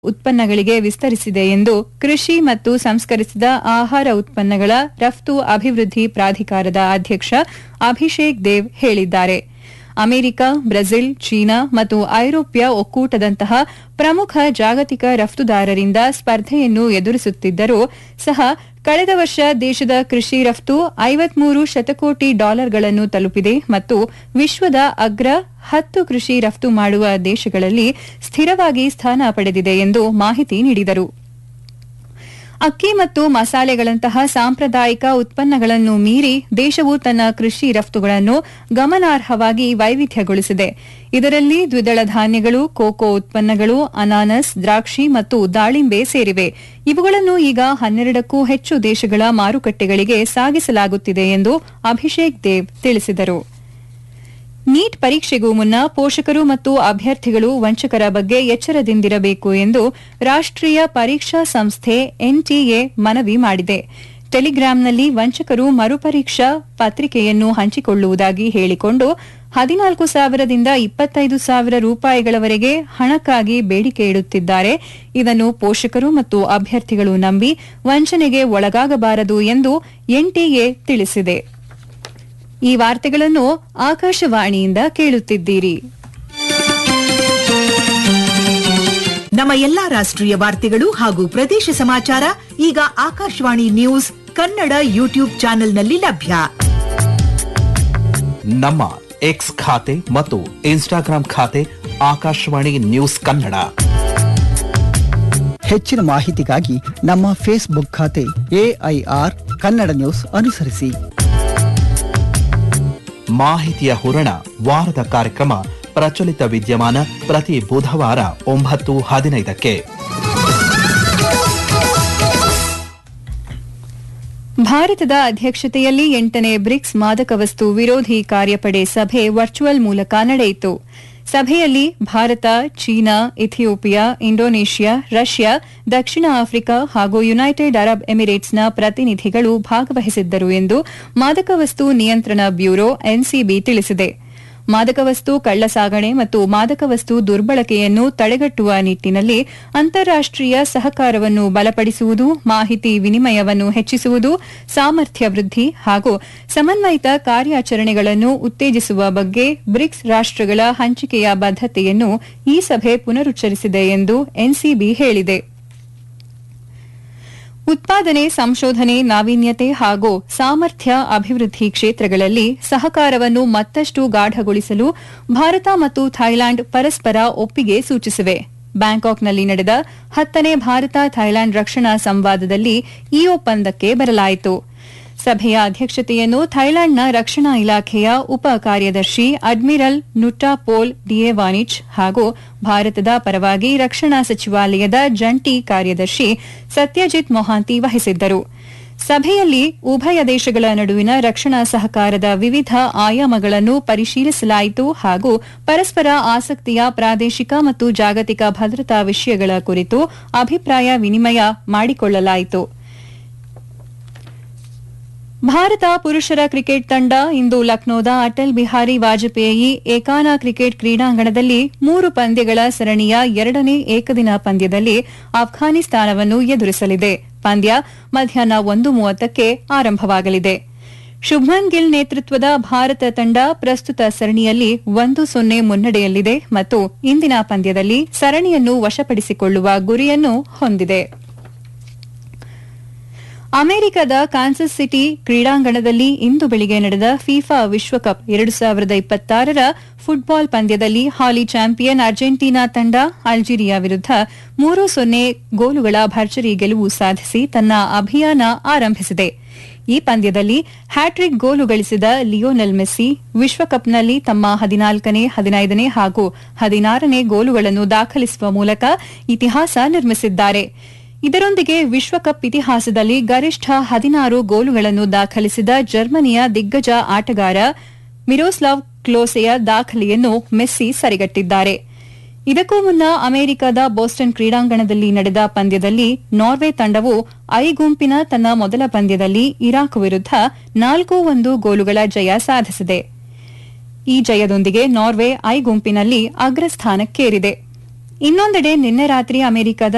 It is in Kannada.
ಉತ್ಪನ್ನಗಳಿಗೆ ವಿಸ್ತರಿಸಿದೆ ಎಂದು ಕೃಷಿ ಮತ್ತು ಸಂಸ್ಕರಿಸಿದ ಆಹಾರ ಉತ್ಪನ್ನಗಳ ರಫ್ತು ಅಭಿವೃದ್ಧಿ ಪ್ರಾಧಿಕಾರದ ಅಧ್ಯಕ್ಷ ಅಭಿಷೇಕ್ ದೇವ್ ಹೇಳಿದ್ದಾರೆ ಅಮೆರಿಕ ಬ್ರೆಜಿಲ್ ಚೀನಾ ಮತ್ತು ಐರೋಪ್ಯ ಒಕ್ಕೂಟದಂತಹ ಪ್ರಮುಖ ಜಾಗತಿಕ ರಫ್ತುದಾರರಿಂದ ಸ್ಪರ್ಧೆಯನ್ನು ಎದುರಿಸುತ್ತಿದ್ದರೂ ಸಹ ಕಳೆದ ವರ್ಷ ದೇಶದ ಕೃಷಿ ರಫ್ತು ಐವತ್ಮೂರು ಶತಕೋಟಿ ಡಾಲರ್ಗಳನ್ನು ತಲುಪಿದೆ ಮತ್ತು ವಿಶ್ವದ ಅಗ್ರ ಹತ್ತು ಕೃಷಿ ರಫ್ತು ಮಾಡುವ ದೇಶಗಳಲ್ಲಿ ಸ್ಥಿರವಾಗಿ ಸ್ಥಾನ ಪಡೆದಿದೆ ಎಂದು ಮಾಹಿತಿ ನೀಡಿದರು ಅಕ್ಕಿ ಮತ್ತು ಮಸಾಲೆಗಳಂತಹ ಸಾಂಪ್ರದಾಯಿಕ ಉತ್ಪನ್ನಗಳನ್ನು ಮೀರಿ ದೇಶವು ತನ್ನ ಕೃಷಿ ರಫ್ತುಗಳನ್ನು ಗಮನಾರ್ಹವಾಗಿ ವೈವಿಧ್ಯಗೊಳಿಸಿದೆ ಇದರಲ್ಲಿ ದ್ವಿದಳ ಧಾನ್ಯಗಳು ಕೋಕೋ ಉತ್ಪನ್ನಗಳು ಅನಾನಸ್ ದ್ರಾಕ್ಷಿ ಮತ್ತು ದಾಳಿಂಬೆ ಸೇರಿವೆ ಇವುಗಳನ್ನು ಈಗ ಹನ್ನೆರಡಕ್ಕೂ ಹೆಚ್ಚು ದೇಶಗಳ ಮಾರುಕಟ್ಟೆಗಳಿಗೆ ಸಾಗಿಸಲಾಗುತ್ತಿದೆ ಎಂದು ಅಭಿಷೇಕ್ ದೇವ್ ತಿಳಿಸಿದರು ನೀಟ್ ಪರೀಕ್ಷೆಗೂ ಮುನ್ನ ಪೋಷಕರು ಮತ್ತು ಅಭ್ಯರ್ಥಿಗಳು ವಂಚಕರ ಬಗ್ಗೆ ಎಚ್ಚರದಿಂದಿರಬೇಕು ಎಂದು ರಾಷ್ಟೀಯ ಪರೀಕ್ಷಾ ಸಂಸ್ಥೆ ಎನ್ಟಿಎ ಮನವಿ ಮಾಡಿದೆ ಟೆಲಿಗ್ರಾಂನಲ್ಲಿ ವಂಚಕರು ಮರುಪರೀಕ್ಷಾ ಪತ್ರಿಕೆಯನ್ನು ಹಂಚಿಕೊಳ್ಳುವುದಾಗಿ ಹೇಳಿಕೊಂಡು ಹದಿನಾಲ್ಕು ಸಾವಿರದಿಂದ ಇಪ್ಪತ್ತೈದು ಸಾವಿರ ರೂಪಾಯಿಗಳವರೆಗೆ ಹಣಕ್ಕಾಗಿ ಬೇಡಿಕೆ ಇಡುತ್ತಿದ್ದಾರೆ ಇದನ್ನು ಪೋಷಕರು ಮತ್ತು ಅಭ್ಯರ್ಥಿಗಳು ನಂಬಿ ವಂಚನೆಗೆ ಒಳಗಾಗಬಾರದು ಎಂದು ಎನ್ಟಿಎ ತಿಳಿಸಿದೆ ಈ ವಾರ್ತೆಗಳನ್ನು ಆಕಾಶವಾಣಿಯಿಂದ ಕೇಳುತ್ತಿದ್ದೀರಿ ನಮ್ಮ ಎಲ್ಲಾ ರಾಷ್ಟ್ರೀಯ ವಾರ್ತೆಗಳು ಹಾಗೂ ಪ್ರದೇಶ ಸಮಾಚಾರ ಈಗ ಆಕಾಶವಾಣಿ ನ್ಯೂಸ್ ಕನ್ನಡ ಯೂಟ್ಯೂಬ್ ಚಾನೆಲ್ನಲ್ಲಿ ಲಭ್ಯ ನಮ್ಮ ಎಕ್ಸ್ ಖಾತೆ ಮತ್ತು ಇನ್ಸ್ಟಾಗ್ರಾಂ ಖಾತೆ ಆಕಾಶವಾಣಿ ನ್ಯೂಸ್ ಕನ್ನಡ ಹೆಚ್ಚಿನ ಮಾಹಿತಿಗಾಗಿ ನಮ್ಮ ಫೇಸ್ಬುಕ್ ಖಾತೆ ಎಐಆರ್ ಕನ್ನಡ ನ್ಯೂಸ್ ಅನುಸರಿಸಿ ಮಾಹಿತಿಯ ಹೂರಣ ವಾರದ ಕಾರ್ಯಕ್ರಮ ಪ್ರಚಲಿತ ವಿದ್ಯಮಾನ ಪ್ರತಿ ಬುಧವಾರ ಒಂಬತ್ತು ಹದಿನೈದಕ್ಕೆ ಭಾರತದ ಅಧ್ಯಕ್ಷತೆಯಲ್ಲಿ ಎಂಟನೇ ಬ್ರಿಕ್ಸ್ ಮಾದಕ ವಸ್ತು ವಿರೋಧಿ ಕಾರ್ಯಪಡೆ ಸಭೆ ವರ್ಚುವಲ್ ಮೂಲಕ ನಡೆಯಿತು ಸಭೆಯಲ್ಲಿ Bharat China Ethiopia Indonesia Russia ದಕ್ಷಿಣ ಆಫ್ರಿಕಾ ಹಾಗೂ ಯುನೈಟೆಡ್ ಅರಬ್ ಎಮಿರೇಟ್ಸ್ನ ಪ್ರತಿನಿಧಿಗಳು ಭಾಗವಹಿಸಿದ್ದರು ಎಂದು ಮಾದಕ ವಸ್ತು ನಿಯಂತ್ರಣ ಬ್ಯೂರೋ ಎನ್ಸಿಬಿ ತಿಳಿಸಿದೆ ಮಾದಕ ವಸ್ತು ಕಳ್ಳಸಾಗಣೆ ಮತ್ತು ಮಾದಕ ವಸ್ತು ದುರ್ಬಳಕೆಯನ್ನು ತಡೆಗಟ್ಟುವ ನಿಟ್ಟಿನಲ್ಲಿ ಅಂತಾರಾಷ್ಟೀಯ ಸಹಕಾರವನ್ನು ಬಲಪಡಿಸುವುದು ಮಾಹಿತಿ ವಿನಿಮಯವನ್ನು ಹೆಚ್ಚಿಸುವುದು ಸಾಮರ್ಥ್ಯ ವೃದ್ಧಿ ಹಾಗೂ ಸಮನ್ವಯಿತ ಕಾರ್ಯಾಚರಣೆಗಳನ್ನು ಉತ್ತೇಜಿಸುವ ಬಗ್ಗೆ ಬ್ರಿಕ್ಸ್ ರಾಷ್ಟಗಳ ಹಂಚಿಕೆಯ ಬದ್ದತೆಯನ್ನು ಈ ಸಭೆ ಪುನರುಚ್ಚರಿಸಿದೆ ಎಂದು ಎನ್ಸಿಬಿ ಹೇಳಿದೆ ಉತ್ಪಾದನೆ ಸಂಶೋಧನೆ ನಾವೀನ್ಯತೆ ಹಾಗೂ ಸಾಮರ್ಥ್ಯ ಅಭಿವೃದ್ಧಿ ಕ್ಷೇತ್ರಗಳಲ್ಲಿ ಸಹಕಾರವನ್ನು ಮತ್ತಷ್ಟು ಗಾಢಗೊಳಿಸಲು ಭಾರತ ಮತ್ತು ಥೈಲ್ಯಾಂಡ್ ಪರಸ್ಪರ ಒಪ್ಪಿಗೆ ಸೂಚಿಸಿವೆ ಬ್ಯಾಂಕಾಕ್ನಲ್ಲಿ ನಡೆದ ಹತ್ತನೇ ಭಾರತ ಥೈಲ್ಯಾಂಡ್ ರಕ್ಷಣಾ ಸಂವಾದದಲ್ಲಿ ಈ ಒಪ್ಪಂದಕ್ಕೆ ಬರಲಾಯಿತು ಸಭೆಯ ಅಧ್ಯಕ್ಷತೆಯನ್ನು ಥೈಲ್ಯಾಂಡ್ನ ರಕ್ಷಣಾ ಇಲಾಖೆಯ ಉಪ ಕಾರ್ಯದರ್ಶಿ ಅಡ್ಮಿರಲ್ ನುಟಾಪೋಲ್ ಡಿಯೆವಾನಿಚ್ ಹಾಗೂ ಭಾರತದ ಪರವಾಗಿ ರಕ್ಷಣಾ ಸಚಿವಾಲಯದ ಜಂಟಿ ಕಾರ್ಯದರ್ಶಿ ಸತ್ಯಜಿತ್ ಮೊಹಾಂತಿ ವಹಿಸಿದ್ದರು ಸಭೆಯಲ್ಲಿ ಉಭಯ ದೇಶಗಳ ನಡುವಿನ ರಕ್ಷಣಾ ಸಹಕಾರದ ವಿವಿಧ ಆಯಾಮಗಳನ್ನು ಪರಿಶೀಲಿಸಲಾಯಿತು ಹಾಗೂ ಪರಸ್ಪರ ಆಸಕ್ತಿಯ ಪ್ರಾದೇಶಿಕ ಮತ್ತು ಜಾಗತಿಕ ಭದ್ರತಾ ವಿಷಯಗಳ ಕುರಿತು ಅಭಿಪ್ರಾಯ ವಿನಿಮಯ ಮಾಡಿಕೊಳ್ಳಲಾಯಿತು ಭಾರತ ಪುರುಷರ ಕ್ರಿಕೆಟ್ ತಂಡ ಇಂದು ಲಕ್ನೋದ ಅಟಲ್ ಬಿಹಾರಿ ವಾಜಪೇಯಿ ಏಕಾನ ಕ್ರಿಕೆಟ್ ಕ್ರೀಡಾಂಗಣದಲ್ಲಿ ಮೂರು ಪಂದ್ಯಗಳ ಸರಣಿಯ ಎರಡನೇ ಏಕದಿನ ಪಂದ್ಯದಲ್ಲಿ ಅಫ್ಘಾನಿಸ್ತಾನವನ್ನು ಎದುರಿಸಲಿದೆ ಪಂದ್ಯ ಮಧ್ಯಾಹ್ನ ಒಂದು ಮೂವತ್ತಕ್ಕೆ ಆರಂಭವಾಗಲಿದೆ ಶುಭ್ಮನ್ ಗಿಲ್ ನೇತೃತ್ವದ ಭಾರತ ತಂಡ ಪ್ರಸ್ತುತ ಸರಣಿಯಲ್ಲಿ ಒಂದು ಸೊನ್ನೆ ಮುನ್ನಡೆಯಲ್ಲಿದೆ ಮತ್ತು ಇಂದಿನ ಪಂದ್ಯದಲ್ಲಿ ಸರಣಿಯನ್ನು ವಶಪಡಿಸಿಕೊಳ್ಳುವ ಗುರಿಯನ್ನು ಹೊಂದಿದೆ ಅಮೆರಿಕದ ಕಾನ್ಸಸ್ ಸಿಟಿ ಕ್ರೀಡಾಂಗಣದಲ್ಲಿ ಇಂದು ಬೆಳಿಗ್ಗೆ ನಡೆದ ಫಿಫಾ ವಿಶ್ವಕಪ್ ಎರಡು ಸಾವಿರದ ಇಪ್ಪತ್ತಾರರ ಫುಟ್ಬಾಲ್ ಪಂದ್ಯದಲ್ಲಿ ಹಾಲಿ ಚಾಂಪಿಯನ್ ಅರ್ಜೆಂಟೀನಾ ತಂಡ ಅಲ್ಜೀರಿಯಾ ವಿರುದ್ಧ ಮೂರು ಸೊನ್ನೆ ಗೋಲುಗಳ ಭರ್ಜರಿ ಗೆಲುವು ಸಾಧಿಸಿ ತನ್ನ ಅಭಿಯಾನ ಆರಂಭಿಸಿದೆ ಈ ಪಂದ್ಯದಲ್ಲಿ ಹ್ಯಾಟ್ರಿಕ್ ಗೋಲು ಗಳಿಸಿದ ಲಿಯೋನೆಲ್ ಮೆಸ್ಸಿ ವಿಶ್ವಕಪ್ನಲ್ಲಿ ತಮ್ಮ ಹದಿನಾಲ್ಕನೇ ಹದಿನೈದನೇ ಹಾಗೂ ಹದಿನಾರನೇ ಗೋಲುಗಳನ್ನು ದಾಖಲಿಸುವ ಮೂಲಕ ಇತಿಹಾಸ ನಿರ್ಮಿಸಿದ್ದಾರೆ ಇದರೊಂದಿಗೆ ವಿಶ್ವಕಪ್ ಇತಿಹಾಸದಲ್ಲಿ ಗರಿಷ್ಠ ಹದಿನಾರು ಗೋಲುಗಳನ್ನು ದಾಖಲಿಸಿದ ಜರ್ಮನಿಯ ದಿಗ್ಗಜ ಆಟಗಾರ ಮಿರೋಸ್ಲಾವ್ ಕ್ಲೋಸೆಯ ದಾಖಲೆಯನ್ನು ಮೆಸ್ಸಿ ಸರಿಗಟ್ಟಿದ್ದಾರೆ ಇದಕ್ಕೂ ಮುನ್ನ ಅಮೆರಿಕದ ಬೋಸ್ಟನ್ ಕ್ರೀಡಾಂಗಣದಲ್ಲಿ ನಡೆದ ಪಂದ್ಯದಲ್ಲಿ ನಾರ್ವೆ ತಂಡವು ಐ ಗುಂಪಿನ ತನ್ನ ಮೊದಲ ಪಂದ್ಯದಲ್ಲಿ ಇರಾಕ್ ವಿರುದ್ಧ ನಾಲ್ಕು ಒಂದು ಗೋಲುಗಳ ಜಯ ಸಾಧಿಸಿದೆ ಈ ಜಯದೊಂದಿಗೆ ನಾರ್ವೆ ಐ ಗುಂಪಿನಲ್ಲಿ ಅಗ್ರಸ್ಥಾನಕ್ಕೇರಿದೆ ಇನ್ನೊಂದೆಡೆ ನಿನ್ನೆ ರಾತ್ರಿ ಅಮೆರಿಕದ